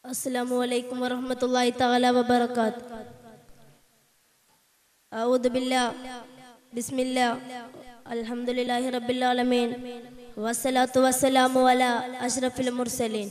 السلام عليكم ورحمة الله تعالى وبركاته أعوذ بالله بسم الله الحمد لله رب العالمين والصلاة والسلام على أشرف المرسلين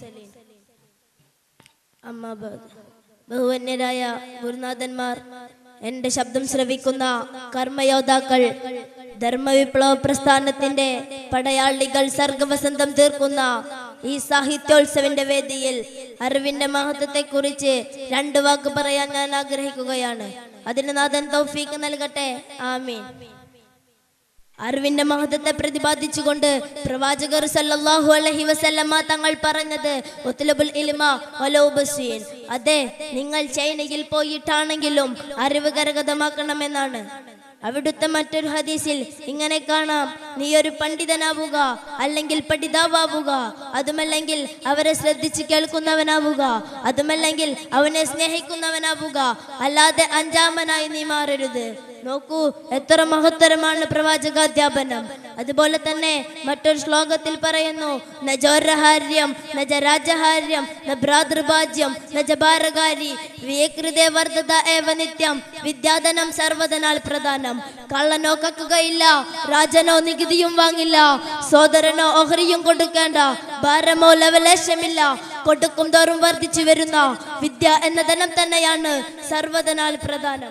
أما بعد ബഹുവന്യരായ ഗുരുനാഥന്മാർ എന്റെ ശബ്ദം ശ്രവിക്കുന്ന കർമ്മയോദ്ധാക്കൾ ധർമ്മവിപ്ലവ പ്രസ്ഥാനത്തിന്റെ പടയാളികൾ സർഗവസന്തം തീർക്കുന്ന ഈ സാഹിത്യോത്സവിന്റെ വേദിയിൽ അറിവിന്റെ മഹത്വത്തെക്കുറിച്ച് രണ്ട് വാക്ക് പറയാൻ ഞാൻ ആഗ്രഹിക്കുകയാണ് അതിന് നാഥൻ തൗഫീക്ക് നൽകട്ടെ ആമീൻ അറിവിന്റെ മഹത്വത്തെ പ്രതിപാദിച്ചുകൊണ്ട് പ്രവാചകർ സല്ലല്ലാഹു അലൈഹി വസല്ലമ തങ്ങൾ പറഞ്ഞത് ഉത്ലബുൽ ഇൽമ വലൗ ബസ്വീൻ അതെ നിങ്ങൾ ചൈനയിൽ പോയിട്ടാണെങ്കിലും അറിവ് കരഗതമാക്കണമെന്നാണ് അവിടുത്തെ മറ്റൊരു ഹദീസിൽ ഇങ്ങനെ കാണാം നീ ഒരു പണ്ഡിതനാവുക അല്ലെങ്കിൽ പഠിതാവാവുക അതുമല്ലെങ്കിൽ അവരെ ശ്രദ്ധിച്ച് കേൾക്കുന്നവനാവുക അതുമല്ലെങ്കിൽ അവനെ സ്നേഹിക്കുന്നവനാവുക അല്ലാതെ അഞ്ചാമനായി നീ മാറരുത് നോക്കൂ എത്ര മഹത്തരമാണ് പ്രവാചകാധ്യാപനം അതുപോലെ തന്നെ മറ്റൊരു ശ്ലോകത്തിൽ പറയുന്നു ന ജോരഹാര്യം ന ജരാജഹാര്യം ന ഭ്രാതൃഭാജ്യം ന ജഭാരകാരി വിയകൃതേ വർദ്ധത ഏവ നിത്യം വിദ്യാധനം സർവ്വതനാൽ പ്രധാനം കള്ളനോ കക്കുകയില്ല രാജനോ നികുതിയും വാങ്ങില്ല സോദരനോ ഓഹരിയും കൊടുക്കേണ്ട ഭാരമോ ലവലേശമില്ല കൊടുക്കും തോറും വർദ്ധിച്ചു വരുന്ന വിദ്യ എന്ന ധനം തന്നെയാണ് സർവ്വതനാൽ പ്രധാനം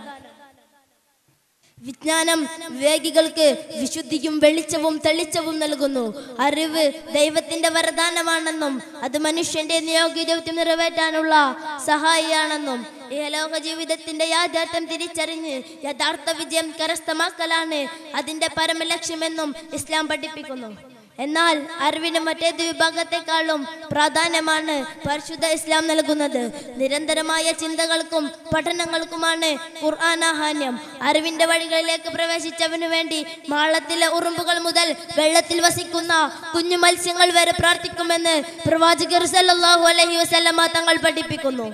വിജ്ഞാനം വിവേകികൾക്ക് വിശുദ്ധിയും വെളിച്ചവും തെളിച്ചവും നൽകുന്നു അറിവ് ദൈവത്തിന്റെ വരദാനമാണെന്നും അത് മനുഷ്യന്റെ നിയോഗദൗത്യം നിറവേറ്റാനുള്ള സഹായിയാണെന്നും ഇഹലോക ജീവിതത്തിന്റെ യാഥാർത്ഥ്യം തിരിച്ചറിഞ്ഞ് യഥാർത്ഥ വിജയം കരസ്ഥമാക്കലാണ് അതിന്റെ പരമലക്ഷ്യമെന്നും ഇസ്ലാം പഠിപ്പിക്കുന്നു എന്നാൽ അറിവിന് മറ്റേത് വിഭാഗത്തെക്കാളും പ്രാധാന്യമാണ് പരിശുദ്ധ ഇസ്ലാം നൽകുന്നത് നിരന്തരമായ ചിന്തകൾക്കും പഠനങ്ങൾക്കുമാണ് ഖുർആാനാഹാന്യം അറിവിന്റെ വഴികളിലേക്ക് പ്രവേശിച്ചവനു വേണ്ടി മാളത്തിലെ ഉറുമ്പുകൾ മുതൽ വെള്ളത്തിൽ വസിക്കുന്ന കുഞ്ഞു മത്സ്യങ്ങൾ വരെ പ്രാർത്ഥിക്കുമെന്ന് പ്രവാചകർ സല്ലല്ലാഹു അലൈഹി വസല്ലമ തങ്ങൾ പഠിപ്പിക്കുന്നു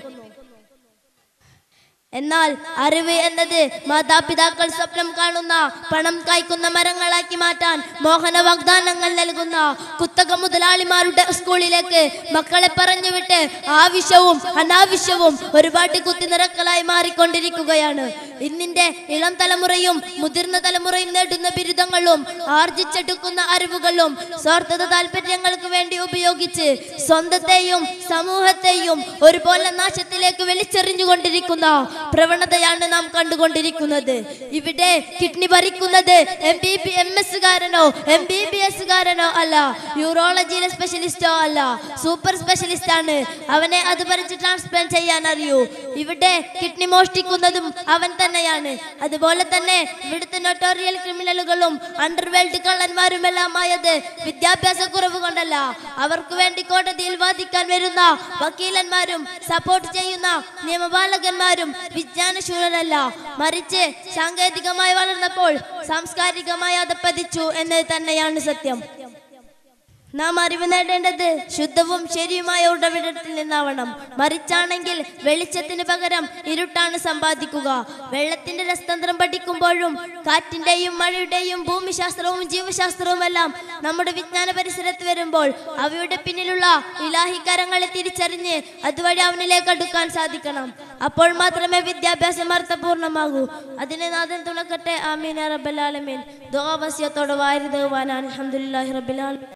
എന്നാൽ അറിവ് എന്നത് മാതാപിതാക്കൾ സ്വപ്നം കാണുന്ന പണം കായ്ക്കുന്ന മരങ്ങളാക്കി മാറ്റാൻ മോഹന വാഗ്ദാനങ്ങൾ നൽകുന്ന കുത്തക മുതലാളിമാരുടെ സ്കൂളിലേക്ക് മക്കളെ പറഞ്ഞുവിട്ട് ആവശ്യവും അനാവശ്യവും ഒരുപാട് കുത്തിനിറക്കലായി മാറിക്കൊണ്ടിരിക്കുകയാണ് ഇന്നിന്റെ ഇളം തലമുറയും മുതിർന്ന തലമുറയും നേടുന്ന ബിരുദങ്ങളും ആർജിച്ചെടുക്കുന്ന അറിവുകളും സ്വാർത്ഥത താല്പര്യങ്ങൾക്ക് വേണ്ടി ഉപയോഗിച്ച് സ്വന്തത്തെയും സമൂഹത്തെയും ഒരുപോലെ നാശത്തിലേക്ക് വലിച്ചെറിഞ്ഞുകൊണ്ടിരിക്കുന്ന പ്രവണതയാണ് നാം കണ്ടുകൊണ്ടിരിക്കുന്നത് ഇവിടെ കിഡ്നി ഭരിക്കുന്നത് M B B M S കാരനോ എം ബി ബി എസ് കാരനോ അല്ല യൂറോളജിയിലെ സ്പെഷ്യലിസ്റ്റോ അല്ല സൂപ്പർ സ്പെഷ്യലിസ്റ്റ് ആണ് അവനെ അത് ഭരിച്ച് ട്രാൻസ്പ്ലാന്റ് ചെയ്യാൻ അറിയൂ ഇവിടെ കിഡ്നി മോഷ്ടിക്കുന്നതും അവൻ തന്നെയാണ് അതുപോലെ തന്നെ ഇവിടുത്തെ നൊട്ടോറിയൽ ക്രിമിനലുകളും അണ്ടർവേൾഡ് കള്ളന്മാരുമെല്ലാം ആയത് വിദ്യാഭ്യാസ കുറവ് കൊണ്ടല്ല അവർക്ക് വേണ്ടി കോടതിയിൽ വാദിക്കാൻ വരുന്ന വക്കീലന്മാരും സപ്പോർട്ട് ചെയ്യുന്ന നിയമപാലകന്മാരും വിജ്ഞാനശൂരരല്ല മറിച്ച് സാങ്കേതികമായി വളർന്നപ്പോൾ സാംസ്കാരികമായി അത് പതിച്ചു എന്നത് തന്നെയാണ് സത്യം നാം അറിവ് നേടേണ്ടത് ശുദ്ധവും ശരിയുമായ ഉടവിടത്തിൽ നിന്നാവണം മറിച്ചാണെങ്കിൽ വെളിച്ചത്തിന് പകരം ഇരുട്ടാണ് സമ്പാദിക്കുക വെള്ളത്തിന്റെ രസതന്ത്രം പഠിക്കുമ്പോഴും കാറ്റിന്റെയും മഴയുടെയും ഭൂമിശാസ്ത്രവും ജീവശാസ്ത്രവും എല്ലാം നമ്മുടെ വിജ്ഞാന പരിസരത്ത് വരുമ്പോൾ അവയുടെ പിന്നിലുള്ള ഇലാഹികരങ്ങളെ തിരിച്ചറിഞ്ഞ് അതുവഴി അവനിലേക്ക് അടുക്കാൻ സാധിക്കണം അപ്പോൾ മാത്രമേ വിദ്യാഭ്യാസം അർത്ഥപൂർണ്ണമാകൂ അതിനെ നാഥൻ തുണക്കട്ടെ ആമീൻ റബ്ബലാലമീൻ ദുആ വസിയത്തോടെ വാരിദവാൻ അൽഹംദുലില്ലാഹി റബ്ബിൽ ആലമീൻ